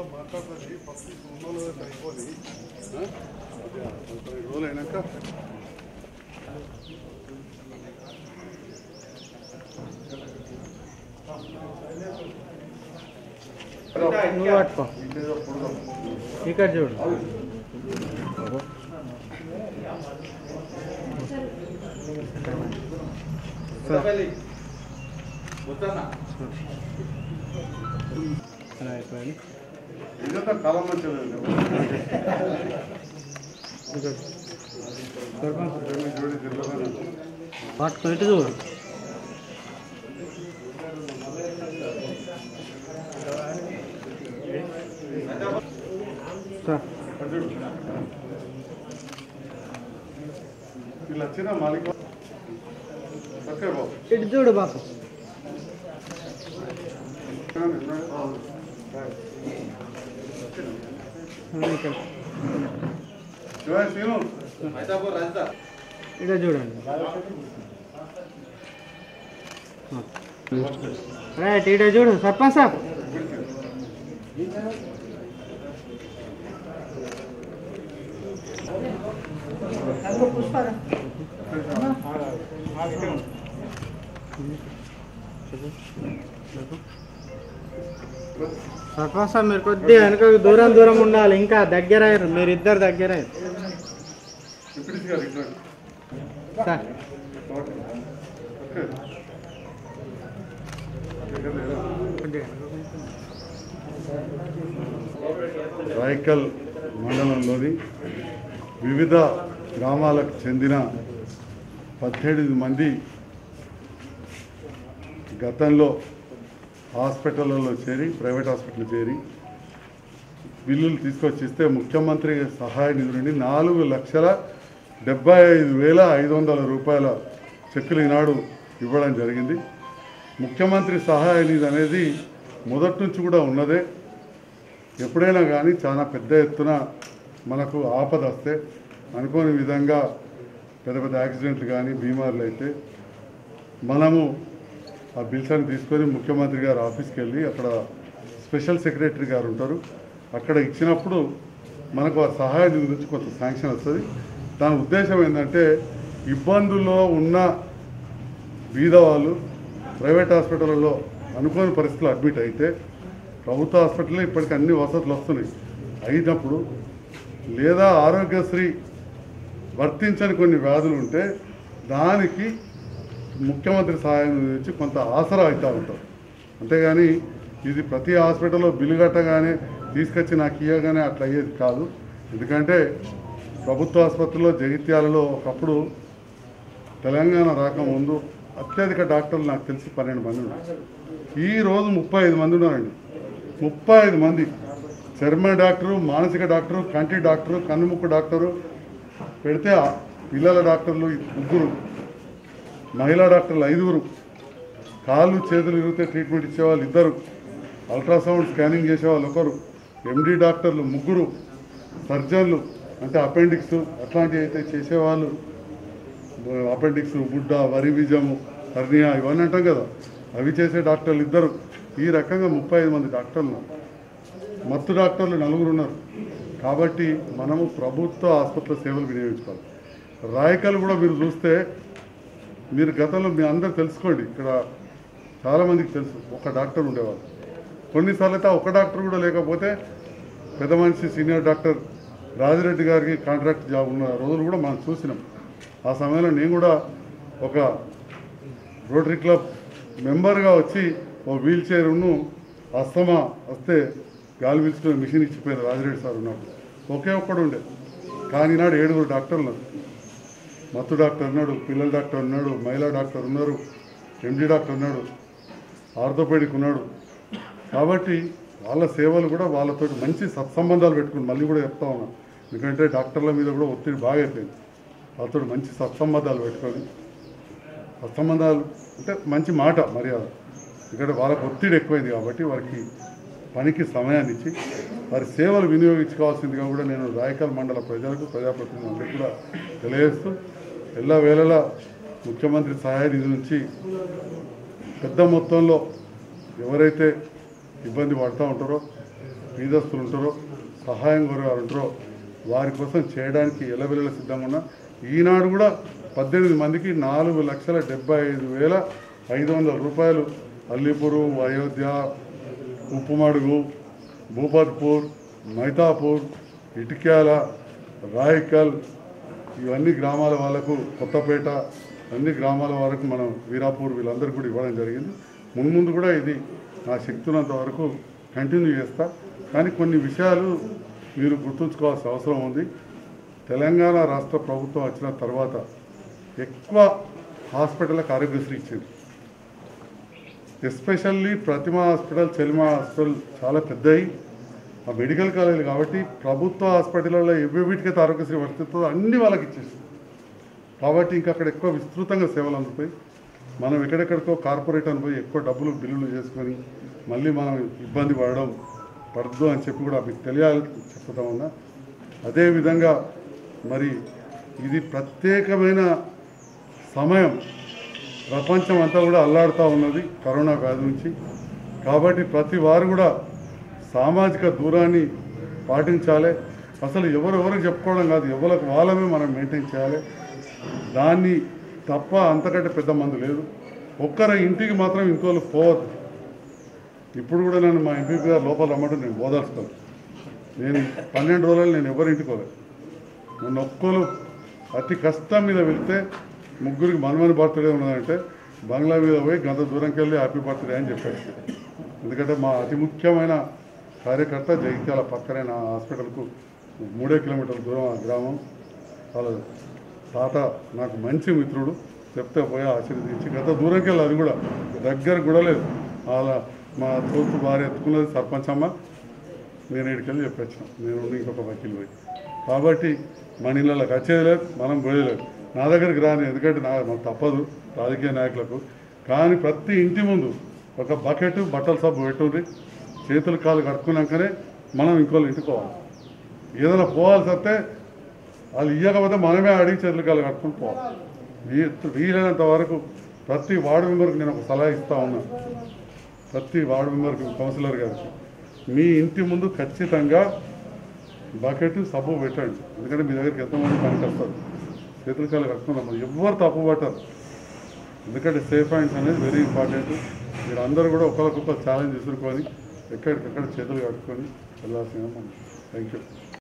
మీతో మాట్లాడుతుంది ఫస్ట్ ఉన్నోళ్ళు సరిపోదు ముప్పై రోజులు అయినాక నువ్వు పట్టుకో ఇంకేదో పొడుదాం. ఇక్కడ చూడు అయిపోయింది ఇదంతా కాలం మంచిది జోడి జిల్లాలో పట్టుకో ఇటు చూడు సార్ వీళ్ళు వచ్చిన మాలిక ఓకే బాబు ఇటు చూడు బాపు ఇక్కడ శివాయ శ్రీను ఇక్కడ చూడండి రైట్ ఇటు చూడు సర్పంచ్ సాబ్ సర్పంచ్ సాబ్ మీరు కొద్దిగా వెనక దూరం దూరం ఉండాలి ఇంకా దగ్గర అయ్యారు మీరు ఇద్దరు దగ్గర అయ్యారు ఇప్పుడు గారు ఇక్కడ సార్ ఓకే కొద్దిగా రాయకల్ మండలంలోని వివిధ గ్రామాలకు చెందిన పద్దెనిమిది మంది గతంలో హాస్పిటల్లో చేరి ప్రైవేట్ హాస్పిటల్ చేరి బిల్లులు తీసుకొచ్చి ఇస్తే ముఖ్యమంత్రి సహాయ నిధి నుండి నాలుగు లక్షల డెబ్బై ఐదు వేల ఐదు వందల రూపాయల చెక్కులు ఈనాడు ఇవ్వడం జరిగింది ముఖ్యమంత్రి సహాయ నిధి అనేది మొదటి నుంచి కూడా ఉన్నదే ఎప్పుడైనా కానీ చాలా పెద్ద ఎత్తున మనకు ఆపద వస్తే అనుకోని విధంగా పెద్ద పెద్ద యాక్సిడెంట్లు కానీ బీమార్లు అయితే మనము ఆ బిల్స్ అని తీసుకొని ముఖ్యమంత్రి గారు ఆఫీస్కి వెళ్ళి అక్కడ స్పెషల్ సెక్రటరీ గారు ఉంటారు అక్కడ ఇచ్చినప్పుడు మనకు ఆ సహాయ నిధి నుంచి కొంత శాంక్షన్ వస్తుంది దాని ఉద్దేశం ఏంటంటే ఇబ్బందుల్లో ఉన్న బీద వాళ్ళు ప్రైవేట్ హాస్పిటల్లో అనుకోని పరిస్థితులు అడ్మిట్ అయితే ప్రభుత్వ హాస్పిటల్లో ఇప్పటికి అన్ని వసతులు వస్తున్నాయి అయినప్పుడు లేదా ఆరోగ్యశ్రీ వర్తించని కొన్ని వ్యాధులు ఉంటే దానికి ముఖ్యమంత్రి సహాయం నుంచి కొంత ఆసరా అవుతూ ఉంటారు అంతేగాని ఇది ప్రతి హాస్పిటల్లో బిల్లు కట్టగానే తీసుకొచ్చి నాకు ఇవ్వగానే అట్లా అయ్యేది కాదు ఎందుకంటే ప్రభుత్వ ఆసుపత్రిలో జగిత్యాలలో ఒకప్పుడు తెలంగాణ రాకముందు అత్యధిక డాక్టర్లు నాకు తెలిసి పన్నెండు మంది ఉన్నారు ఈ రోజు ముప్పై ఐదు మంది ఉన్నారండి ముప్పై ఐదు మంది చర్మ డాక్టరు మానసిక డాక్టరు కంటి డాక్టరు కన్నుముక్కు డాక్టరు పెడితే ఆ పిల్లల డాక్టర్లు ముగ్గురు మహిళా డాక్టర్లు ఐదుగురు కాళ్ళు చేతులు ఇరిగితే ట్రీట్మెంట్ ఇచ్చేవాళ్ళు ఇద్దరు అల్ట్రాసౌండ్ స్కానింగ్ చేసేవాళ్ళు ఒకరు ఎండి డాక్టర్లు ముగ్గురు సర్జన్లు అంటే అపెండిక్స్ అట్లాంటివి అయితే చేసేవాళ్ళు అపెండిక్స్ బుడ్డ వరి బీజము హర్నియా ఇవన్నీ అంటాం కదా అవి చేసే డాక్టర్లు ఇద్దరు ఈ రకంగా ముప్పై ఐదు మంది డాక్టర్లు ఉన్నారు మత్తు డాక్టర్లు నలుగురు ఉన్నారు కాబట్టి మనము ప్రభుత్వ ఆసుపత్రుల సేవలు వినియోగించుకోవాలి రాయకల్ కూడా మీరు చూస్తే మీరు గతంలో మీ అందరు తెలుసుకోండి ఇక్కడ చాలామందికి తెలుసు ఒక డాక్టర్ ఉండేవాళ్ళు కొన్నిసార్లు అయితే ఆ ఒక డాక్టర్ కూడా లేకపోతే పెద్ద మనిషి సీనియర్ డాక్టర్ రాజిరెడ్డి గారికి కాంట్రాక్ట్ జాబ్ ఉన్న రోజులు కూడా మనం చూసినాం ఆ సమయంలో నేను కూడా ఒక రోటరీ క్లబ్ మెంబర్గా వచ్చి ఓ వీల్ చైర్ను అస్తమా వస్తే గాలి పీల్చుకునే మిషన్ ఇచ్చిపోయారు రాజిరెడ్డి సార్ ఉన్నప్పుడు ఒకే ఒక్కడు ఉండే కానీ నాడు ఏడుగురు డాక్టర్లు ఉన్నారు మత్తు డాక్టర్ ఉన్నాడు పిల్లల డాక్టర్ ఉన్నాడు మహిళా డాక్టర్ ఉన్నారు ఎండి డాక్టర్ ఉన్నాడు ఆర్థోపెడిక్ ఉన్నాడు కాబట్టి వాళ్ళ సేవలు కూడా వాళ్ళతో మంచి సత్సంబంధాలు పెట్టుకుని మళ్ళీ కూడా చెప్తా ఉన్నాను ఎందుకంటే డాక్టర్ల మీద కూడా ఒత్తిడి బాగా అయిపోయింది వాళ్ళతో మంచి సత్సంబంధాలు పెట్టుకొని సత్సంబంధాలు అంటే మంచి మాట మర్యాద ఎందుకంటే వాళ్ళకి ఒత్తిడి ఎక్కువైంది కాబట్టి వారికి పనికి సమయాన్ని ఇచ్చి వారి సేవలు వినియోగించుకోవాల్సిందిగా కూడా నేను రాయకల్ మండల ప్రజలకు ప్రజాప్రతినిధులందరికీ కూడా తెలియజేస్తూ ఎల్ల వేళలా ముఖ్యమంత్రి సహాయ నిధి నుంచి పెద్ద మొత్తంలో ఎవరైతే ఇబ్బంది పడుతూ ఉంటారో బీదస్తులు ఉంటారో సహాయం కోరేవారు ఉంటారో వారి కోసం చేయడానికి ఎలవెల్ల సిద్ధంగా ఉన్నా ఈనాడు కూడా పద్దెనిమిది మందికి నాలుగు లక్షల డెబ్బై ఐదు వేల ఐదు వందల రూపాయలు అల్లిపురు అయోధ్య ఉప్పుమడుగు భూపత్పూర్ మైతాపూర్ ఇటిక్యాల రాయికల్ ఇవన్నీ గ్రామాల వాళ్ళకు కొత్తపేట అన్ని గ్రామాల వరకు మనం వీరాపూర్ వీళ్ళందరికీ కూడా ఇవ్వడం జరిగింది మున్ముందు కూడా ఇది నా శక్తున్నంత వరకు కంటిన్యూ చేస్తా కానీ కొన్ని విషయాలు మీరు గుర్తుంచుకోవాల్సిన అవసరం ఉంది తెలంగాణ రాష్ట్ర ప్రభుత్వం వచ్చిన తర్వాత ఎక్కువ హాస్పిటల్కి ఆరోగ్యశ్రీ ఇచ్చింది especially Prathima hospital Chelima hospital చాలా పెద్దవి ఆ మెడికల్ కాలేజీలు కాబట్టి ప్రభుత్వ హాస్పిటల్లో ఎవి వీటికైతే ఆరోగ్యశ్రీ వర్తిస్తుందో అన్ని వాళ్ళకి ఇచ్చేసింది కాబట్టి ఇంకా అక్కడ ఎక్కువ విస్తృతంగా సేవలు అందుతాయి మనం ఎక్కడెక్కడికో కార్పొరేట్ అని పోయి ఎక్కువ డబ్బులు బిల్లులు చేసుకొని మళ్ళీ మనం ఇబ్బంది పడడం పడద్దు అని చెప్పి కూడా మీకు తెలియాలి చెప్తా ఉన్నా అదేవిధంగా మరి ఇది ప్రత్యేకమైన సమయం ప్రపంచం అంతా కూడా అల్లాడుతూ ఉన్నది కరోనా వ్యాధి నుంచి కాబట్టి ప్రతి వారు కూడా సామాజిక దూరాన్ని పాటించాలి అసలు ఎవరెవరికి చెప్పుకోవడం కాదు ఎవరికి వాళ్ళమే మనం మెయింటైన్ చేయాలి దాన్ని తప్ప అంతకంటే పెద్ద మందు లేదు ఒక్కరి ఇంటికి మాత్రం ఇంకోళ్ళు పోవద్దు ఇప్పుడు కూడా నన్ను మా ఎంపీ గారు లోపల రమ్మంటే నేను ఓదార్చుకోను నేను పన్నెండు రోజులు నేను ఎవరింటికి పోలేదు మొన్న ఒక్కరు అతి కష్టం మీద వెళ్తే ముగ్గురికి మనమని బర్త్డే ఉన్నదంటే బంగ్లా మీద పోయి గంత దూరంకి వెళ్ళి హ్యాపీ బర్త్డే అని చెప్పారు ఎందుకంటే మా అతి ముఖ్యమైన కార్యకర్త జగిత్యాల పక్కనే నా హాస్పిటల్కు మూడే కిలోమీటర్ల దూరం ఆ గ్రామం వాళ్ళ తాత నాకు మంచి మిత్రుడు చెప్తే పోయి ఆశీర్వదించి గత దూరంకి వెళ్ళి అది కూడా దగ్గర కూడా లేదు వాళ్ళ మా తోపు భార్య ఎత్తుకున్నది సర్పంచ్ అమ్మ నేను ఇక్కడికి చెప్పొచ్చాను నేను ఉండి ఇంకొక వకీల్ పోయి కాబట్టి మన ఇళ్ళకి వచ్చేది లేదు మనం పోయేది లేదు నా దగ్గరికి రాని ఎందుకంటే నా మాకు తప్పదు రాజకీయ నాయకులకు కానీ ప్రతి ఇంటి ముందు ఒక బకెట్ బట్టల సబ్బు పెట్టుంది చేతులు కాళ్ళు కట్టుకున్నాకనే మనం ఇంకోళ్ళు ఇంటికి పోవాలి ఏదైనా పోవాల్సి వస్తే వాళ్ళు ఇవ్వకపోతే మనమే అడిగి చేతులు కాళ్ళు కట్టుకుని పోవాలి వీ- వీలైనంత వరకు ప్రతి వార్డు మెంబర్కి నేను ఒక సలహా ఇస్తా ఉన్నాను ప్రతి వార్డు మెంబర్కి కౌన్సిలర్ గారికి మీ ఇంటి ముందు ఖచ్చితంగా బకెట్ సబ్బు పెట్టండి ఎందుకంటే మీ దగ్గరికి ఎంతమంది పనికి వస్తారు చేతుల కాళ్ళు కట్టుకున్నాం ఎవ్వరు తప్పు పట్టరు ఎందుకంటే సేఫ్ హ్యాండ్స్ అనేది వెరీ ఇంపార్టెంట్ మీరు అందరూ కూడా ఒకరికొకరు ఛాలెంజ్ తీసుకొని ఎక్కడికక్కడ చేతులు కట్టుకొని వెళ్ళాల్సిన థ్యాంక్ యూ